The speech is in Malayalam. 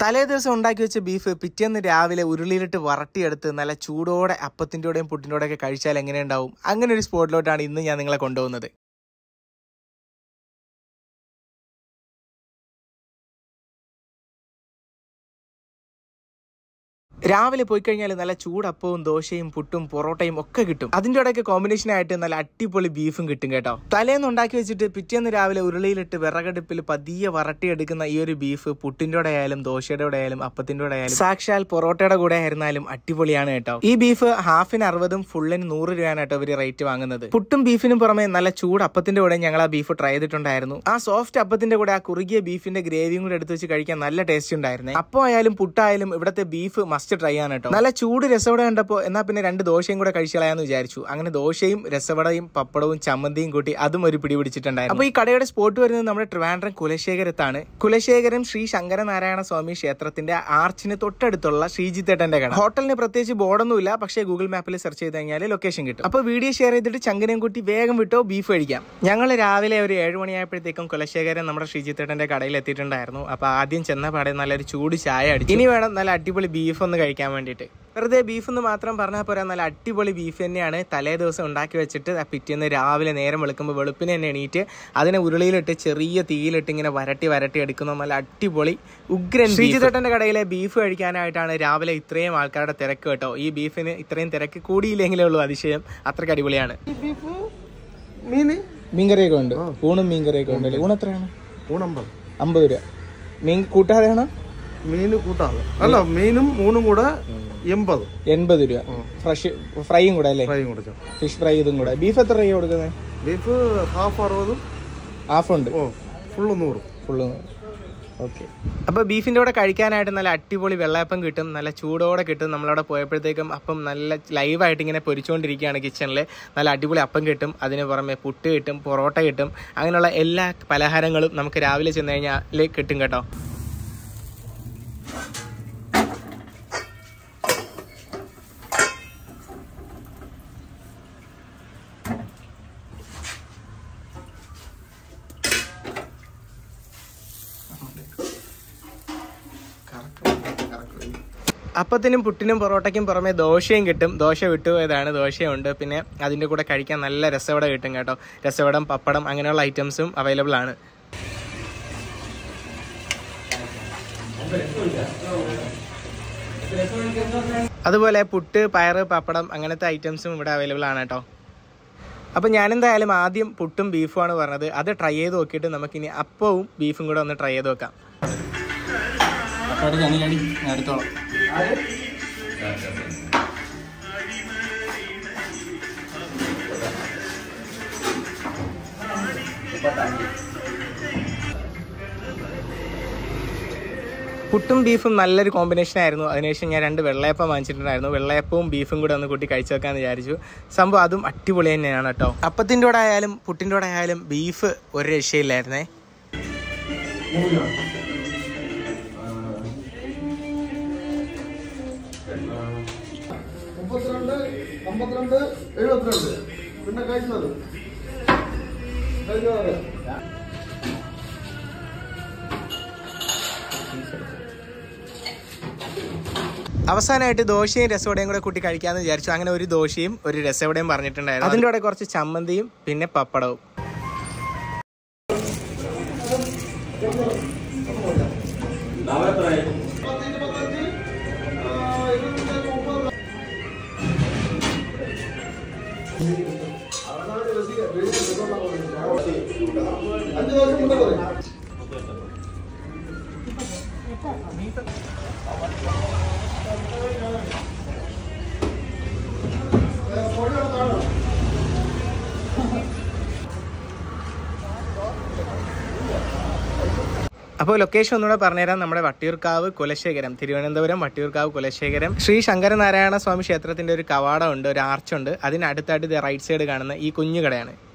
തലേ ദിവസം ഉണ്ടാക്കി വെച്ച ബീഫ് പിറ്റേന്ന് രാവിലെ ഉരുളിയിലിട്ട് വറട്ടിയെടുത്ത് നല്ല ചൂടോടെ അപ്പത്തിൻ്റെയും പുട്ടിൻ്റെയും ഒക്കെ കഴിച്ചാൽ എങ്ങനെയുണ്ടാവും അങ്ങനെ ഒരു സ്പോട്ടിലോട്ടാണ് ഇന്ന് ഞാൻ നിങ്ങളെ കൊണ്ടുപോകുന്നത് രാവിലെ പോയി കഴിഞ്ഞാൽ നല്ല ചൂടപ്പവും ദോശയും പുട്ടും പൊറോട്ടയും ഒക്കെ കിട്ടും അതിൻ്റെ ഇടയ്ക്ക് കോമ്പിനേഷൻ ആയിട്ട് നല്ല അടിപൊളി ബീഫും കിട്ടും കേട്ടോ തലേന്ന് ഉണ്ടാക്കി വെച്ചിട്ട് പിറ്റേന്ന് രാവിലെ ഉരുളിയിലിട്ട് വിറകടുപ്പിൽ പതിയെ വറട്ടിയെടുക്കുന്ന ഈ ഒരു ബീഫ് പുട്ടിൻ്റെ കൂടെ ആയാലും ദോശയുടെ കൂടെ ആയാലും അപ്പത്തിൻ്റെ കൂടെ ആയാലും സാക്ഷാൽ പൊറോട്ടയുടെ കൂടെ ആയിരുന്നാലും അടിപൊളിയാണ് കേട്ടോ ഈ ബീഫ് ഹാഫിന് അറുപതും ഫുള്ളിന് നൂറ് രൂപയാണ് കേട്ടോ ഇവര് റേറ്റ് വാങ്ങുന്നത് പുട്ടും ബീഫിനും പുറമെ നല്ല ചൂട് അപ്പത്തിന്റെ കൂടെ ഞങ്ങൾ ആ ബീഫ് ട്രൈ ചെയ്തിട്ടുണ്ടായിരുന്നു ആ സോഫ്റ്റ് അപ്പത്തിന്റെ കൂടെ ആ കുറുകിയ ബീഫിന്റെ ഗ്രേവിയും കൂടെ എടുത്ത് വെച്ച് കഴിക്കാൻ നല്ല ടേസ്റ്റ് ഉണ്ടായിരുന്നേ അപ്പം ആയാലും പുട്ടായാലും ഇവിടുത്തെ ബീഫ് മസ്റ്റ് ട്രൈ ആണ് കേട്ടോ നല്ല ചൂട് രസവട കണ്ടപ്പോൾ എന്നാ പിന്നെ രണ്ട് ദോശയും കൂടെ കഴിച്ചളയാന്ന് വിചാരിച്ചു അങ്ങനെ ദോശയും രസവടയും പപ്പടവും ചമ്മന്തിയും കൂട്ടി അതും ഒരു പിടി പിടിച്ചിട്ടുണ്ടായിരുന്നു അപ്പൊ ഈ കടയുടെ സ്പോട്ട് വരുന്നത് നമ്മുടെ ട്രിവാൻഡ്രം കുലശേഖരത്താണ് കുലശേഖരം ശ്രീ ശങ്കരനാരായണ സ്വാമി ക്ഷേത്രത്തിന്റെ ആർച്ചിന് തൊട്ടടുത്തുള്ള ശ്രീജിത്തേട്ടന്റെ കട ഹോട്ടലിന് പ്രത്യേകിച്ച് ബോർഡൊന്നുമില്ല പക്ഷേ ഗൂഗിൾ മാപ്പിൽ സെർച്ച് ചെയ്ത് കഴിഞ്ഞാൽ ലൊക്കേഷൻ കിട്ടും അപ്പൊ വീഡിയോ ഷെയർ ചെയ്തിട്ട് ചങ്കനെയും കൂട്ടി വേഗം വിട്ടോ ബീഫ് കഴിക്കാം ഞങ്ങൾ രാവിലെ ഒരു ഏഴ് മണിയായപ്പോഴത്തേക്കും കുലശേഖരൻ നമ്മുടെ ശ്രീജിത്തേട്ടന്റെ കടയിൽ എത്തിയിട്ടുണ്ടായിരുന്നു അപ്പൊ ആദ്യം ചെന്ന പാടെ നല്ലൊരു ചൂട് ചായ അടിച്ചു ഇനി വേണം നല്ല അടിപൊളി ബീഫ് ഒന്ന് കഴിക്കാൻ വേണ്ടിയിട്ട് വെറുതെ ബീഫ് എന്ന് മാത്രം പറഞ്ഞാൽ പോരാ നല്ല അടിപൊളി ബീഫ് തന്നെയാണ് തലേ ദിവസം ഉണ്ടാക്കി വെച്ചിട്ട് ആ പിറ്റേന്ന് രാവിലെ നേരം വെളുക്കുമ്പോൾ വെളുപ്പിന് തന്നെ എണീറ്റ് അതിനെ ഉരുളിയിലിട്ട് ചെറിയ തീയിലിട്ട് ഇങ്ങനെ വരട്ടി വരട്ടി എടുക്കുന്ന നല്ല അടിപൊളി ഉഗ്രൻ ശ്രീജിത്തേട്ടന്റെ കടയിലെ ബീഫ് കഴിക്കാനായിട്ടാണ് രാവിലെ ഇത്രയും ആൾക്കാരുടെ തിരക്ക് കേട്ടോ ഈ ബീഫിന് ഇത്രയും തിരക്ക് കൂടിയില്ലെങ്കിലേ ഉള്ളൂ അതിശയം അത്രയ്ക്ക് അടിപൊളിയാണ് ബീഫ് മീന് മീൻകറിയൊക്കെ ഉണ്ട് ഊണും മീൻകറിയൊക്കെ ഉണ്ട് ഊണ് എത്രയാണ് ഊണമ്പത് അമ്പത് രൂപ മീൻ കൂട്ടാതെയാണോ മീന് കൂട്ടാതെ അല്ല മീനും ഊണും കൂടെ എൺപത് എൺപത് രൂപ ഫ്രഷ് ഫ്രൈയും കൂടെ അല്ലേ ഫ്രൈയും കൂടെ ചേർത്ത്. ഫിഷ് ഫ്രൈ ഇതും കൂടെ ബീഫ് എത്ര രൂപ കൊടുക്കുന്നത് ബീഫ് ഹാഫ് അറുപതും ഹാഫ് ഉണ്ട് ഓ ഫുള്ള് നൂറും ഫുള്ള് ഓക്കെ അപ്പൊ ബീഫിന്റെ കൂടെ കഴിക്കാനായിട്ട് നല്ല അടിപൊളി വെള്ളയപ്പം കിട്ടും നല്ല ചൂടോടെ കിട്ടും നമ്മളവിടെ പോയപ്പോഴത്തേക്കും അപ്പം നല്ല ലൈവായിട്ട് ഇങ്ങനെ പൊരിച്ചുകൊണ്ടിരിക്കുകയാണ് കിച്ചണിൽ നല്ല അടിപൊളി അപ്പം കിട്ടും അതിന് പുറമെ പുട്ട് കിട്ടും പൊറോട്ട കിട്ടും അങ്ങനെയുള്ള എല്ലാ പലഹാരങ്ങളും നമുക്ക് രാവിലെ ചെന്ന് കഴിഞ്ഞാൽ കിട്ടും കേട്ടോ അപ്പത്തിനും പുട്ടിനും പൊറോട്ടയ്ക്കും പുറമെ ദോശയും കിട്ടും ദോശ വിട്ടുപോയതാണ് ദോശയുണ്ട് പിന്നെ അതിൻ്റെ കൂടെ കഴിക്കാൻ നല്ല രസവട കിട്ടും കേട്ടോ രസവടം പപ്പടം അങ്ങനെയുള്ള ഐറ്റംസും അവൈലബിൾ ആണ് അതുപോലെ പുട്ട് പയറ് പപ്പടം അങ്ങനത്തെ ഐറ്റംസും ഇവിടെ അവൈലബിൾ ആണ് കേട്ടോ അപ്പം ഞാനെന്തായാലും ആദ്യം പുട്ടും ബീഫുമാണ് പറഞ്ഞത് അത് ട്രൈ ചെയ്ത് നോക്കിയിട്ട് നമുക്കിനി അപ്പവും ബീഫും കൂടെ ഒന്ന് ട്രൈ ചെയ്ത് നോക്കാം അടുത്തോളം പുട്ടും ബീഫും നല്ലൊരു കോമ്പിനേഷൻ ആയിരുന്നു അതിനുശേഷം ഞാൻ രണ്ട് വെള്ളയപ്പം വാങ്ങിച്ചിട്ടുണ്ടായിരുന്നു വെള്ളയപ്പവും ബീഫും കൂടെ ഒന്ന് കൂട്ടി കഴിച്ചു വെക്കാന്ന് വിചാരിച്ചു സംഭവം അതും അടിപൊളി തന്നെയാണ് കേട്ടോ അപ്പത്തിൻ്റെ കൂടെ ആയാലും പുട്ടിൻ്റെ കൂടെ ആയാലും ബീഫ് ഒരു രക്ഷയില്ലായിരുന്നേ മുപ്പത്തിരണ്ട് അമ്പത്തിരണ്ട് എഴുപത്തിരണ്ട് പിന്നെ കഴിച്ചത് കഴിഞ്ഞത് അവസാനമായിട്ട് ദോശയും രസവടയും കൂടെ കൂട്ടി കഴിക്കാന്ന് വിചാരിച്ചു അങ്ങനെ ഒരു ദോശയും ഒരു രസവടയും പറഞ്ഞിട്ടുണ്ടായിരുന്നു അതിൻ്റെ കൂടെ കുറച്ച് ചമ്മന്തിയും പിന്നെ പപ്പടവും അഞ്ച് ദിവസം മുന്നേ പറയും അപ്പോൾ ലൊക്കേഷൻ ഒന്നുകൂടെ പറഞ്ഞുതരാം നമ്മുടെ വട്ടിയൂർക്കാവ് കുലശേഖരം തിരുവനന്തപുരം വട്ടിയൂർക്കാവ് കുലശേഖരം ശ്രീ ശങ്കരനാരായണ സ്വാമി ക്ഷേത്രത്തിന്റെ ഒരു കവാടം ഉണ്ട് ഒരു ആർച്ചുണ്ട് അതിനടുത്തായിട്ട് ഇത് റൈറ്റ് സൈഡ് കാണുന്ന ഈ കുഞ്ഞു കടയാണ്